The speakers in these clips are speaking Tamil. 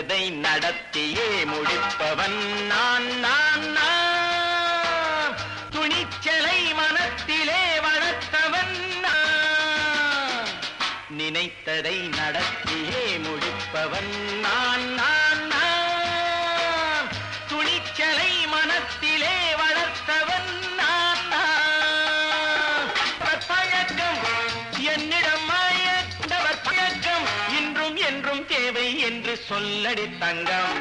நினைத்ததை நடத்தியே முடிப்பவன் நான் நான் நான் துணிச்சலை மனத்திலே வளர்த்தவன் நான் நினைத்ததை நடத்தியே முடிப்பவன் நான் நான் நான் துணிச்சலை மனத்திலே வளர்த்தவன் நான் நான் பழக்கம் என்னிடம் மயந்தவர் பழக்கம் இன்றும் என்றும் தேவை என்று சொல்லடி தங்கம்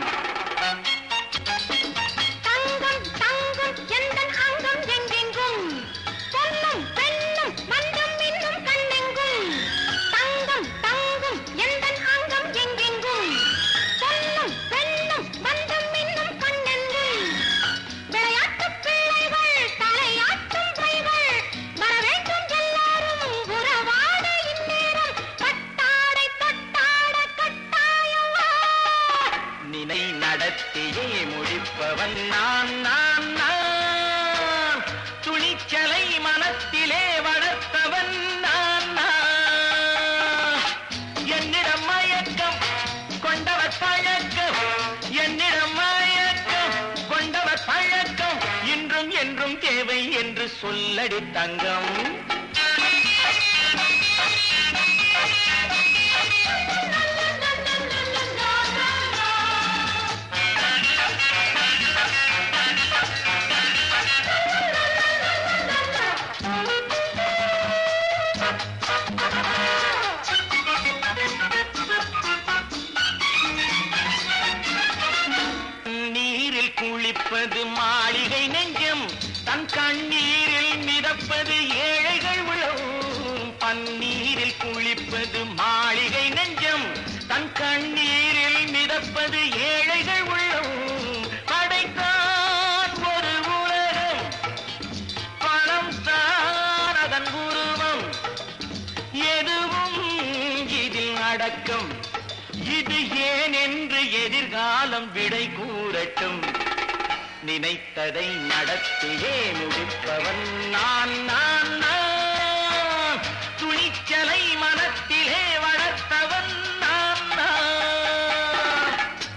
தங்கம் தங்கம் எந்தன் அங்கம் எங்கெங்கும் பொன்னும் பெண்ணும் மன்றம் இன்னும் கண்ணெங்கும் தங்கம் தங்கம் எந்தன் அங்கம் எங்கெங்கும் பொன்னும் பெண்ணும் மன்றம் இன்னும் கண்ணெங்கும் விளையாட்டு பிள்ளைகள் தலையாட்டும் கைகள் வர வேண்டும் எல்லாரும் உறவாட இந்நேரம் பட்டாடை தொட்டாட கட்டாயம் வா. நினை நடத்தியே முடிப்பவன் நான் நான் நான் துணிச்சலை மனத்திலே வளர்த்தவன் நான் நான் என்னிடம் மயக்கம் கொண்டவர் பழக்கம் என்னிடம் மயக்கம் கொண்டவர் பழக்கம் இன்றும் என்றும் தேவை என்று சொல்லடி தங்கம் நீரில் குளிப்பது மாளிகை நெஞ்சம் தன் கண்ணீரில் மிதப்பது ஏழைகள் உழவும் பன்னீரில் குளிப்பது மாளிகை நெஞ்சம் தன் கண்ணீரில் மிதப்பது ஏழைகள் உள்ளவும் படைத்தான் ஒரு உலகம் பணம் தான் அதன் உருவம் எதுவும் இதில் அடக்கம் இது ஏன் என்று எதிர்காலம் விடை கூறட்டும் நினைத்ததை நடத்தியே முடிப்பவன் நான் நான் நான் துணிச்சலை மனத்திலே வளர்த்தவன் நான் நான்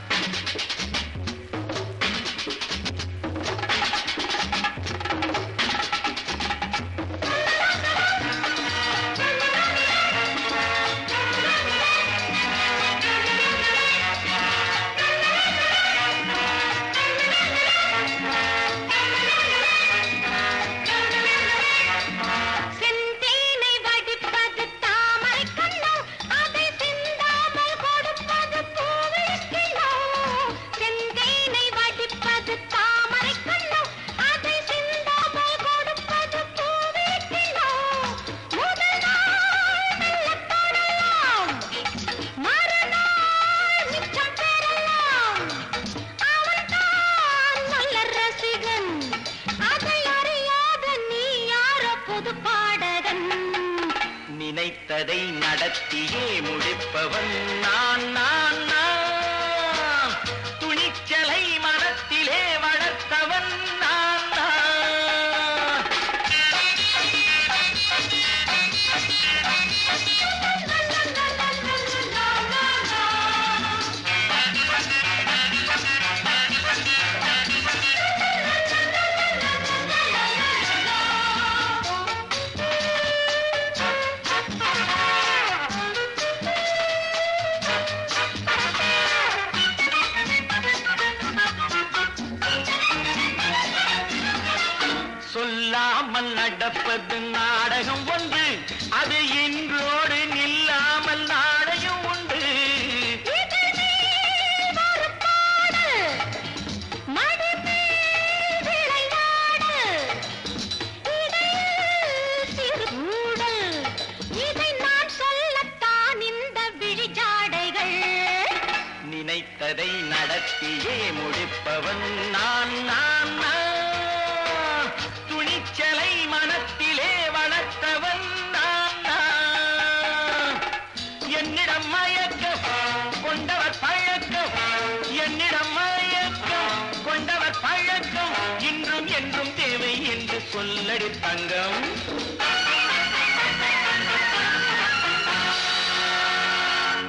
செந்தேனை வடிப்பது தாமரை கண்ணம் அதை சிந்தாமல் கொடுப்பது பூவிழிக்கிண்ணம் செந்தேனை வடிப்பது தாமரை கண்ணம் அதை சிந்தாமல் கொடுப்பது பூவிழிக்கிண்ணம் முதல் நாள் மெல்லத் தொடலாம் மறுநாள் மிச்சம் பெறலாம் அவன்தான் நல்ல ரசிகன் அதை அறியாத நீ யாரோ புது பாடகன் நினைத்ததை நடத்தியே முடிப்பவன் நான் நான் நான் துணிச்சலை மனத்திலே வளர்த்தவன் நான் நான் சொல்லாமல் நடப்பது நாடகம் ஒன்று அது இன்றோடு நில்லாமல் நாளையும் உண்டு நினைத்ததை நடத்தியே முடிப்பவன் நான் நான் நான்